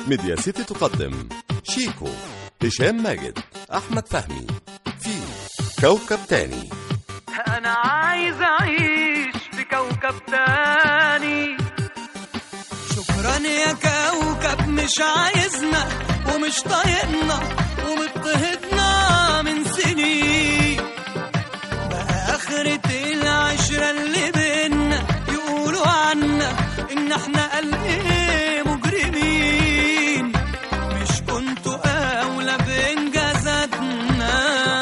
ميديا سيتي تقدم شيكو هشام ماجد أحمد فهمي في كوكب تاني انا عايز اعيش في كوكب تاني شكرا يا كوكب مش عايزنا ومش طايقنا ومضطهدنا من سنين بقى آخرة العشرة اللي بينا يقولوا عنا إن إحنا قال إيه مجرمين مش كنتوا أولى بإنجازاتنا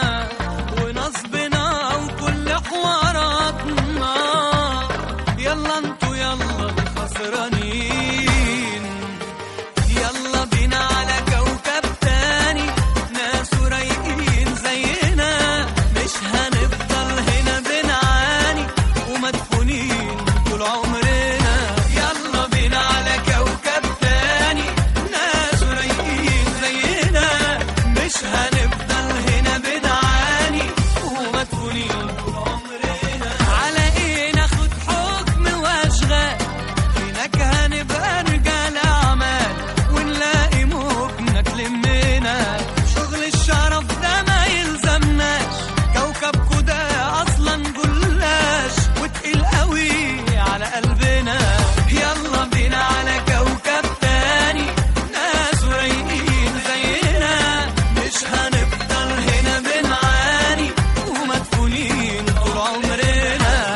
ونصبنا وكل حواراتنا يلا انتوا يلا الخسرانين يلا بينا على كوكب تاني ناس رايقين زينا مش هنفضل هنا بنعاني ومدفونين طول عمرنا يلا بينا على كوكب تاني ناس رايقين زينا مش هنفضل هنا بنعاني ومدفونين طول عمرنا على ايه ناخد حكم واشغال هناك هنبقى رجال اعمال ونلاقي مهجنا تلمنا شغل الشرف ده ما يلزمناش كوكبكو ده اصلا جلاش وتقيل قوي على قلبنا يلا بينا على كوكب تاني ناس رايقين زينا مش هنفضل هنا بنعاني ومدفونين طول عمرنا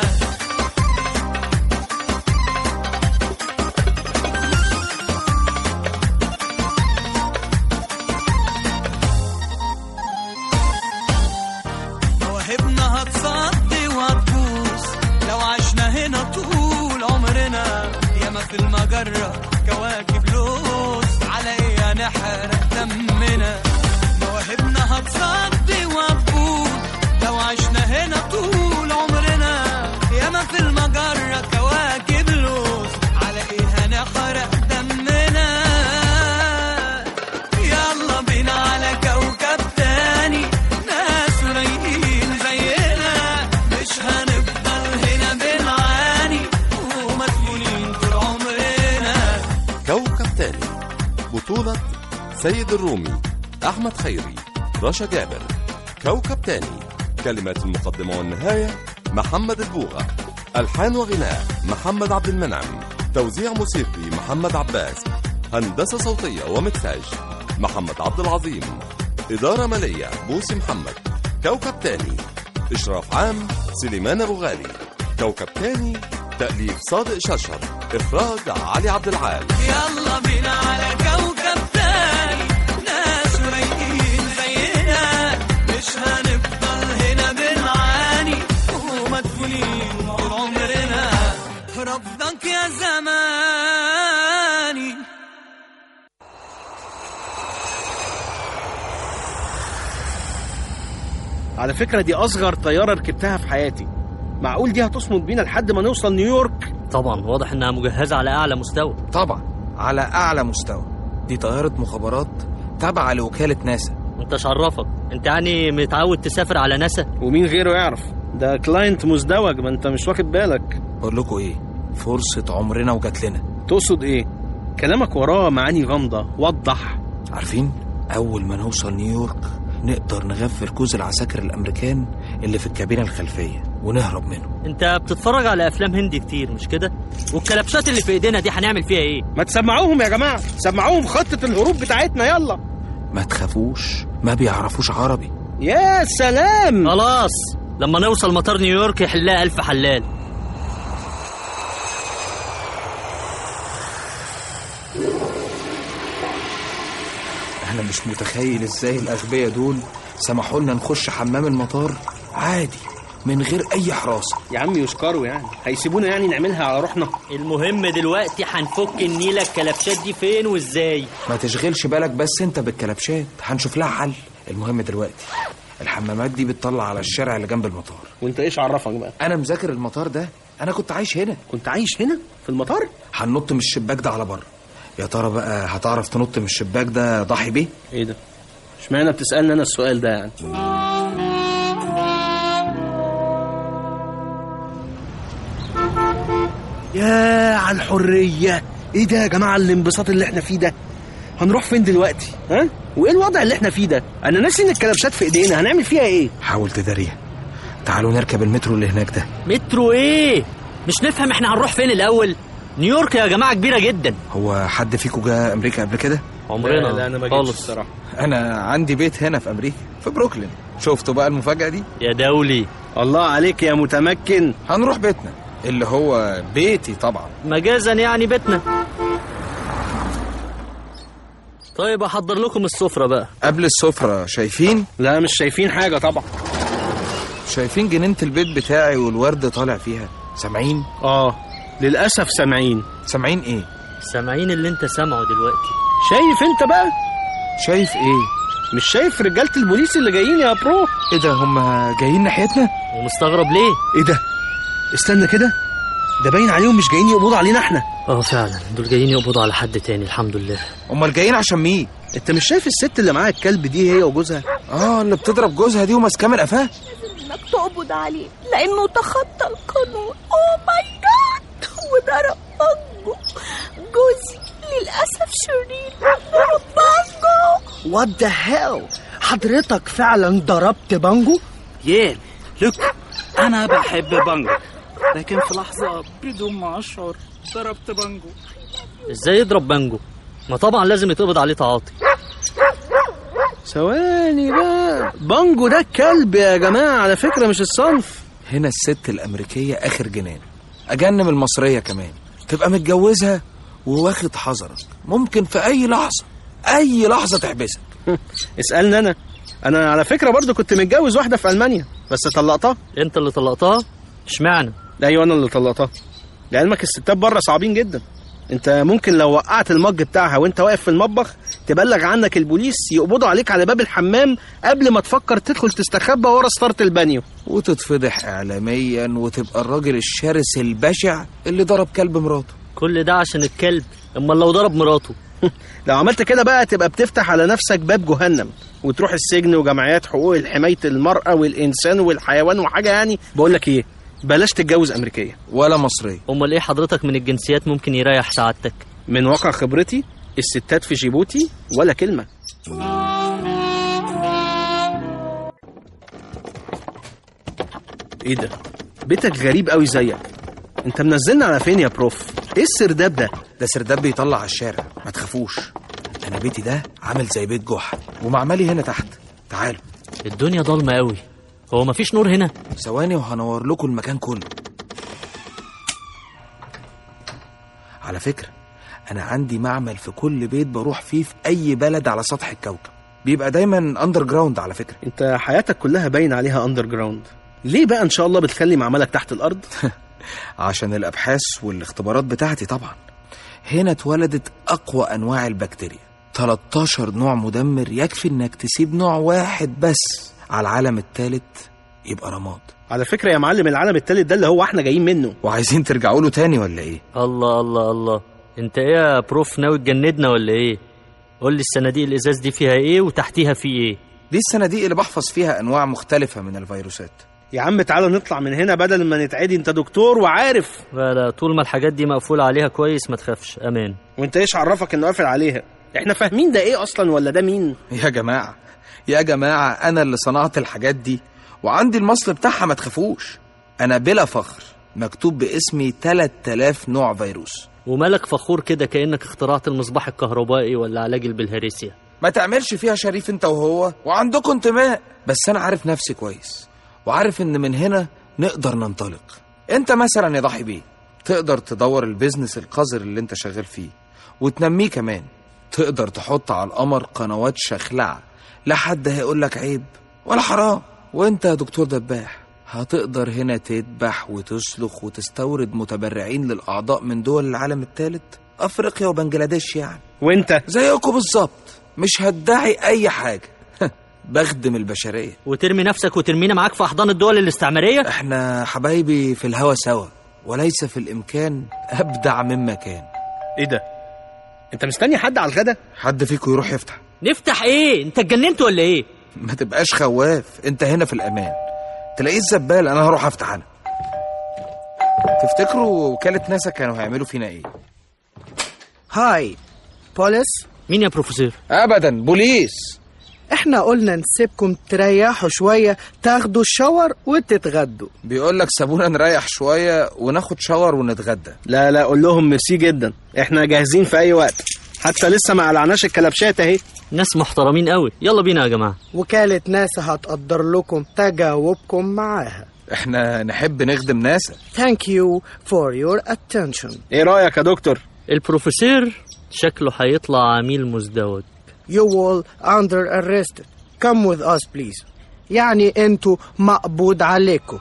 مواهبنا هتصدي وهتبوظ لو عشنا هنا طول عمرنا ياما في المجرة كواكب لوز على ايه هنحرق دمنا مواهبنا هتصدي وهتبوظ لو عشنا هنا طول عمرنا ياما في المجرة كواكب لوز على ايه هنحرق دمنا يلا بينا على كوكب تاني ناس رايقين زينا مش هنفضل هنا بنعاني ومدفونين طول عمرنا كوكب تاني بطولة سيد الرومي أحمد خيري رشا جابر كوكب تاني كلمات المقدمة والنهاية محمد البوغة ألحان وغناء محمد عبد المنعم توزيع موسيقي محمد عباس هندسة صوتية ومكساج محمد عبد العظيم إدارة مالية بوسي محمد كوكب تاني إشراف عام سليمان أبو غالي كوكب تاني تأليف صادق ششر إخراج علي عبد العال يلا بينا على كوكب تاني ناس رايقين زينا مش هنفضل هنا بنعاني ومدفونين طول عمرنا رفضك يا زماني على فكرة دي أصغر طيارة ركبتها في حياتي معقول دي هتصمد بينا لحد ما نوصل نيويورك طبعا واضح انها مجهزه على اعلى مستوى طبعا على أعلى مستوى دي طيارة مخابرات تابعة لوكالة ناسا انت عرفك انت يعني متعود تسافر على ناسا ومين غيره يعرف ده كلاينت مزدوج ما انت مش واخد بالك بقول لكم إيه فرصة عمرنا وجات لنا تقصد ايه كلامك وراه معاني غامضة وضح عارفين أول ما نوصل نيويورك نقدر نغفل كوز العساكر الأمريكان اللي في الكابينة الخلفية ونهرب منه انت بتتفرج على افلام هندي كتير مش كده والكلبشات اللي في ايدينا دي هنعمل فيها ايه ما تسمعوهم يا جماعة سمعوهم خطة الهروب بتاعتنا يلا ما تخافوش ما بيعرفوش عربي يا سلام خلاص لما نوصل مطار نيويورك يحلها الف حلال انا مش متخيل ازاي الأغبياء دول سمحوا لنا نخش حمام المطار عادي من غير أي حراسة يا عم يشكروا يعني هيسيبونا يعني نعملها على روحنا المهم دلوقتي هنفك النيله الكلبشات دي فين وازاي ما تشغلش بالك بس انت بالكلبشات هنشوف لها حل المهم دلوقتي الحمامات دي بتطلع على الشارع اللي جنب المطار وانت ايش عرفك بقى انا مذاكر المطار ده انا كنت عايش هنا كنت عايش هنا في المطار هننط من الشباك ده على بره يا ترى بقى هتعرف تنط من الشباك ده ضحي بيه ايه ده اشمعنى بتسألني انا السؤال ده يعني يا على الحرية ايه ده يا جماعة الانبساط اللي احنا فيه ده هنروح فين دلوقتي ها وايه الوضع اللي احنا فيه ده انا ناسي ان الكلبشات في ايدينا هنعمل فيها ايه حاول تداريها تعالوا نركب المترو اللي هناك ده مترو ايه مش نفهم احنا هنروح فين الاول نيويورك يا جماعه كبيره جدا هو حد فيكم جه امريكا قبل كده عمرنا لا انا ما جيتش خالص الصراحه انا عندي بيت هنا في امريكا في بروكلين شفتوا بقى المفاجاه دي يا دولي الله عليك يا متمكن هنروح بيتنا اللي هو بيتي طبعا مجازا يعني بيتنا طيب احضر لكم السفره بقى قبل السفره شايفين لا مش شايفين حاجه طبعا شايفين جنينه البيت بتاعي والورد طالع فيها سامعين اه للاسف سامعين سامعين ايه سامعين اللي انت سامعه دلوقتي شايف انت بقى شايف ايه مش شايف رجاله البوليس اللي جايين يا برو ايه ده هم جايين ناحيتنا ومستغرب ليه ايه ده استنى كده ده باين عليهم مش جايين يقبضوا علينا احنا اه فعلا دول جايين يقبضوا على حد تاني الحمد لله امال جايين عشان مين انت مش شايف الست اللي معاها الكلب دي هي وجوزها اه اللي بتضرب جوزها دي وماسكاه من قفاه انك تقبض عليه لانه تخطى القانون اوه ماي جاد وضرب بانجو جوزي للاسف شرير ضرب بانجو وات ذا هيل حضرتك فعلا ضربت بانجو ياه لوك انا بحب بانجو لكن في لحظه بدون ما اشعر ضربت بانجو ازاي يضرب بانجو ما طبعا لازم يتقبض عليه تعاطي ثواني بقى بانجو ده الكلب يا جماعه على فكره مش الصنف هنا الست الامريكيه اخر جنان اجنم المصريه كمان تبقى متجوزها وواخد حذرك ممكن في اي لحظه اي لحظه تحبسك اسالني انا انا على فكره برضو كنت متجوز واحده في المانيا بس طلقتها انت اللي طلقتها اشمعنى ايوه انا اللي طلقتها لعلمك الستات بره صعبين جدا انت ممكن لو وقعت المج بتاعها وانت واقف في المطبخ تبلغ عنك البوليس يقبضوا عليك على باب الحمام قبل ما تفكر تدخل تستخبى ورا ستاره البانيو وتتفضح اعلاميا وتبقى الراجل الشرس البشع اللي ضرب كلب مراته كل ده عشان الكلب امال لو ضرب مراته لو عملت كده بقى تبقى بتفتح على نفسك باب جهنم وتروح السجن وجمعيات حقوق حمايه المراه والانسان والحيوان وحاجه يعني بقول لك ايه بلاش تتجوز امريكيه ولا مصريه امال ايه حضرتك من الجنسيات ممكن يريح سعادتك من واقع خبرتي الستات في جيبوتي ولا كلمه ايه ده بيتك غريب قوي زيك انت منزلنا على فين يا بروف ايه السرداب ده ده سرداب بيطلع على الشارع ما تخافوش انا بيتي ده عامل زي بيت جحا ومعملي هنا تحت تعالوا الدنيا ضلمه قوي هو مفيش نور هنا ثواني وهنور لكم المكان كله على فكرة أنا عندي معمل في كل بيت بروح فيه في أي بلد على سطح الكوكب بيبقى دايما أندر جراوند على فكرة انت حياتك كلها باين عليها اندر جراوند ليه بقى ان شاء الله بتخلي معملك تحت الارض عشان الأبحاث والاختبارات بتاعتي طبعا هنا اتولدت أقوى أنواع البكتيريا 13 نوع مدمر يكفي إنك تسيب نوع واحد بس على العالم الثالث يبقى رماد على فكره يا معلم العالم التالت ده اللي هو احنا جايين منه وعايزين ترجعوا له تاني ولا إيه؟ الله الله الله انت ايه يا بروف ناوي تجندنا ولا ايه قول لي الصناديق الازاز دي فيها ايه وتحتيها في ايه دي الصناديق اللي بحفظ فيها أنواع مختلفة من الفيروسات يا عم تعالى نطلع من هنا بدل ما نتعدي انت دكتور وعارف لا لا طول ما الحاجات دي مقفولة عليها كويس ما تخافش امان وانت ايش عرفك انه قافل عليها احنا فاهمين ده ايه اصلا ولا ده مين يا جماعة يا جماعة أنا اللي صنعت الحاجات دي وعندي المصل بتاعها ما تخافوش أنا بلا فخر مكتوب باسمي 3000 نوع فيروس ومالك فخور كده كأنك اخترعت المصباح الكهربائي ولا علاج البلهارسيا ما تعملش فيها شريف انت وهو وعندكم انتماء بس انا عارف نفسي كويس وعارف ان من هنا نقدر ننطلق انت مثلا يا ضحي بيه تقدر تدور البيزنس القذر اللي انت شغال فيه وتنميه كمان تقدر تحط على القمر قنوات شخلعة لا حد هيقول لك عيب ولا حرام وانت يا دكتور دباح هتقدر هنا تذبح وتسلخ وتستورد متبرعين للأعضاء من دول العالم الثالث أفريقيا وبنجلاديش يعني وانت زيكم بالظبط مش هدعي أي حاجة بخدم البشرية وترمي نفسك وترمينا معاك في أحضان الدول الاستعمارية احنا حبايبي في الهوى سوا وليس في الإمكان أبدع مما كان ايه ده انت مستني حد على الغدا حد فيكم يروح يفتح نفتح ايه انت اتجننت ولا ايه ما تبقاش خواف انت هنا في الأمان تلاقيه الزبال أنا هروح أفتح أنا تفتكروا وكالة ناسا كانوا هيعملوا فينا إيه؟ هاي بوليس مين يا بروفيسور ابدا بوليس احنا قلنا نسيبكم تريحوا شوية تاخدوا الشاور وتتغدوا بيقول لك سابونا نريح شويه وناخد شاور ونتغدى لا لا قول لهم ميرسي جدا احنا جاهزين في اي وقت حتى لسه ما قلعناش الكلبشات اهي ناس محترمين قوي يلا بينا يا جماعه وكالة ناسا هتقدر لكم تجاوبكم معاها احنا نحب نخدم ناسا Thank you for your attention ايه رايك يا دكتور البروفيسور شكله هيطلع عميل مزدوج You will under arrest Come with us please يعني انتوا مقبوض عليكم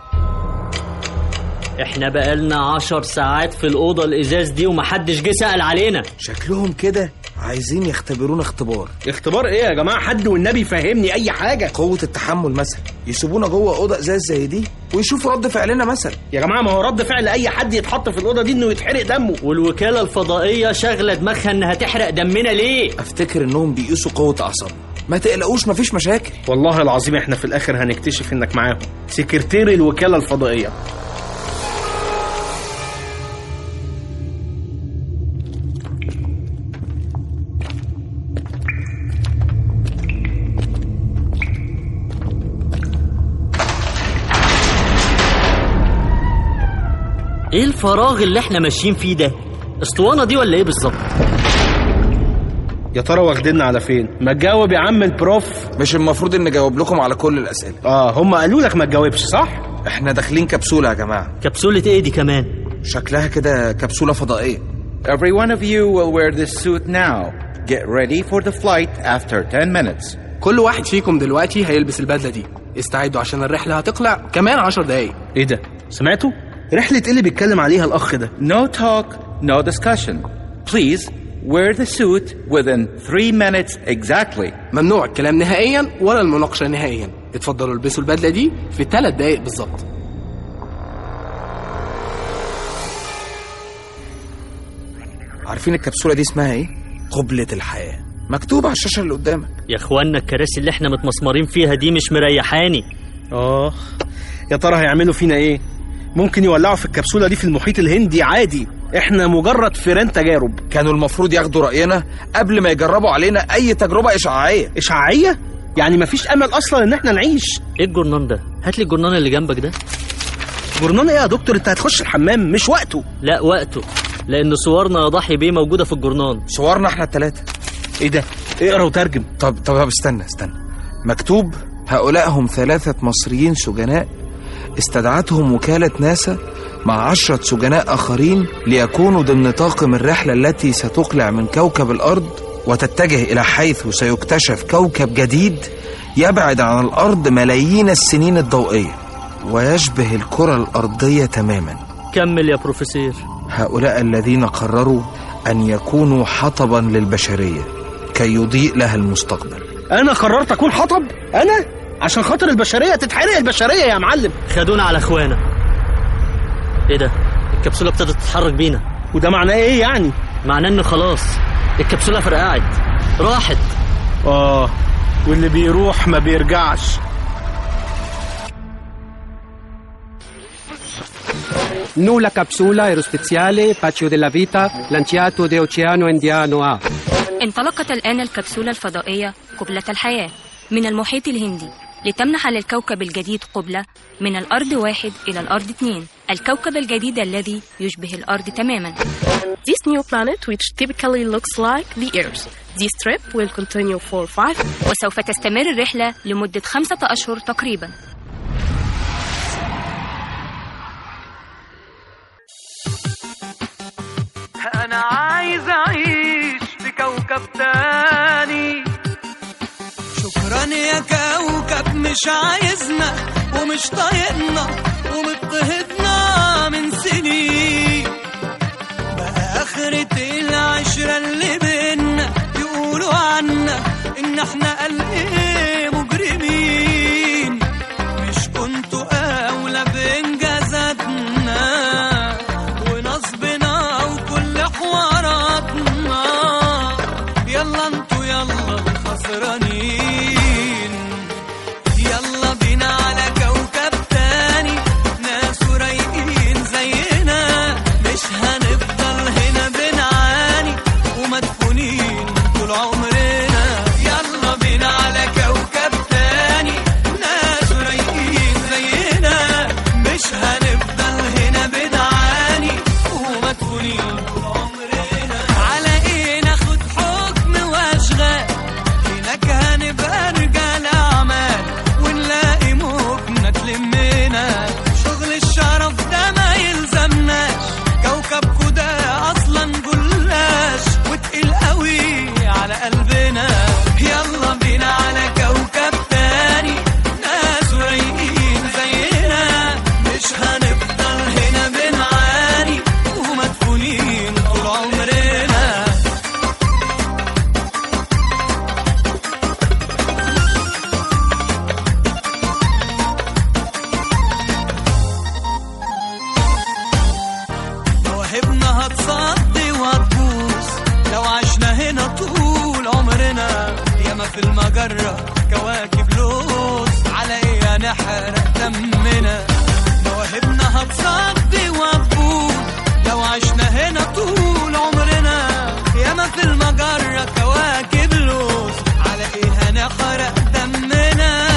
احنا بقالنا عشر ساعات في الأوضة الإزاز دي ومحدش جه سأل علينا شكلهم كده عايزين يختبرونا اختبار اختبار ايه يا جماعه حد والنبي فهمني اي حاجه قوة التحمل مثلا يسيبونا جوه أوضة إزاز زي دي ويشوفوا رد فعلنا مثلا يا جماعه ما هو رد فعل اي حد يتحط في الاوضه دي انه يتحرق دمه والوكالة الفضائية شاغلة دماغها إنها تحرق دمنا ليه؟ أفتكر إنهم بيقيسوا قوة أعصابنا ما تقلقوش مفيش مشاكل والله العظيم احنا في الاخر هنكتشف انك معاهم سكرتير الوكاله الفضائيه إيه الفراغ اللي احنا ماشيين فيه ده؟ اسطوانة دي ولا إيه بالظبط؟ يا ترى واخديننا على فين ما تجاوب يا عم البروف مش المفروض إن نجاوب لكم على كل الأسئلة اه هم قالوا لك ما تجاوبش صح احنا داخلين كبسولة يا جماعة كبسولة إيه دي كمان؟ شكلها كده كبسولة فضائية Every one of you will wear this suit now. Get ready for the flight after 10 minutes. كل واحد فيكم دلوقتي هيلبس البدله دي استعدوا عشان الرحله هتقلع كمان عشر دقايق ايه ده سمعتوا رحله ايه اللي بيتكلم عليها الاخ ده No talk, no discussion. Please wear the suit within 3 minutes exactly. ممنوع الكلام نهائيا ولا المناقشه نهائيا اتفضلوا البسوا البدله دي في ثلاث دقايق بالظبط عارفين الكبسولة دي اسمها ايه؟ قبلة الحياة مكتوب على الشاشة اللي قدامك يا إخوانا الكراسي اللي احنا متمسمرين فيها دي مش مريحاني اه يا ترى هيعملوا فينا ايه ممكن يولعوا في الكبسوله دي في المحيط الهندي عادي احنا مجرد فيران تجارب كانوا المفروض ياخدوا رأينا قبل ما يجربوا علينا أي تجربة إشعاعية اشعاعيه يعني مفيش امل اصلا ان احنا نعيش إيه الجرنان ده؟ هات لي الجرنان اللي جنبك ده جرنان ايه يا دكتور انت هتخش الحمام مش وقته لا وقته لأن صورنا يا ضحي بيه موجودة في الجرنان صورنا احنا التلاتة ايه ده اقرا وترجم طب طب استنى استنى مكتوب هؤلاء هم ثلاثة مصريين سجناء استدعتهم وكالة ناسا مع عشرة سجناء آخرين ليكونوا ضمن طاقم الرحلة التي ستقلع من كوكب الأرض وتتجه إلى حيث سيكتشف كوكب جديد يبعد عن الأرض ملايين السنين الضوئية ويشبه الكرة الأرضية تماما كمل يا بروفيسور هؤلاء الذين قرروا أن يكونوا حطبا للبشرية كي يضيء لها المستقبل انا قررت اكون حطب انا عشان خاطر البشريه تتحرق البشريه يا معلم خدونا على إخوانا إيه ده؟ الكبسولة ابتدت تتحرك بينا وده معناه ايه يعني معناه إن خلاص الكبسولة فرقعت راحت اه واللي بيروح ما بيرجعش Nulla capsula aerospaziale Paccio della Vita lanciato da Oceano Indiano A. انطلقت الآن الكبسولة الفضائية قبلة الحياة من المحيط الهندي لتمنح للكوكب الجديد قبلة من الأرض واحد إلى الأرض اثنين الكوكب الجديد الذي يشبه الأرض تماما This new planet, which typically looks like the Earth. This trip will continue for five وسوف تستمر الرحلة لمدة خمسة أشهر تقريبا انا عايز اعيش في كوكب تاني شكرا يا كوكب مش عايزنا ومش طايقنا ومضطهدنا من سنين بقى آخرة العشرة اللي بينا يقولوا عنا إن إحنا قال إيه مجرمين مش كنتوا أولى بإنجازاتنا ونصبنا وكل حواراتنا يلا انتوا يلا الخسرانين يلا بينا على كوكب تاني ناس رايقين زينا مش هنفضل هنا بنعاني ومدفونين طول عمرنا في المجرة كواكب لوز على ايه نحرق دمنا مواهبنا هتصدي وهتبوظ لو عشنا هنا طول عمرنا ياما في المجرة كواكب لوز على ايه هنحرق دمنا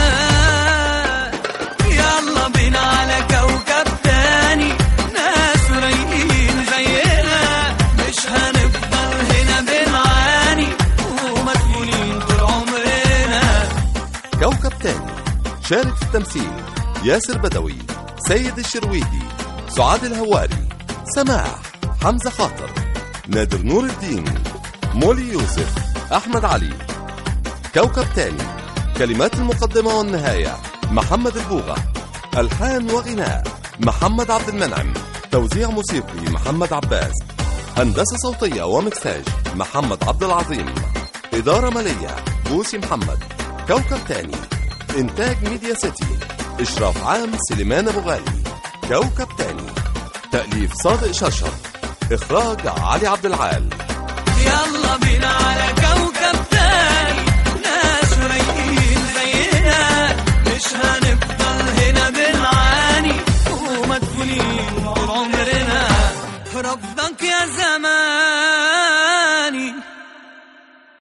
يلا بينا على كوكب تاني ناس رايقين زينا مش هنفضل هنا بنعاني ومدفونين طول عمرنا كوكب تاني شارك في التمثيل ياسر بدوي سيد الشرويدي سعاد الهواري سماح حمزة خاطر نادر نور الدين مولي يوسف أحمد علي كوكب تاني كلمات المقدمة والنهاية محمد البوغة ألحان وغناء محمد عبد المنعم توزيع موسيقي محمد عباس هندسة صوتية ومكساج محمد عبد العظيم إدارة مالية بوسي محمد كوكب تاني إنتاج ميديا سيتي إشراف عام سليمان أبو غالي كوكب تاني تأليف صادق شرشر إخراج علي عبد العال يلا بينا على كوكب تاني ناس رايقين زينا مش هنفضل هنا بنعاني ومدفونين طول عمرنا ربنا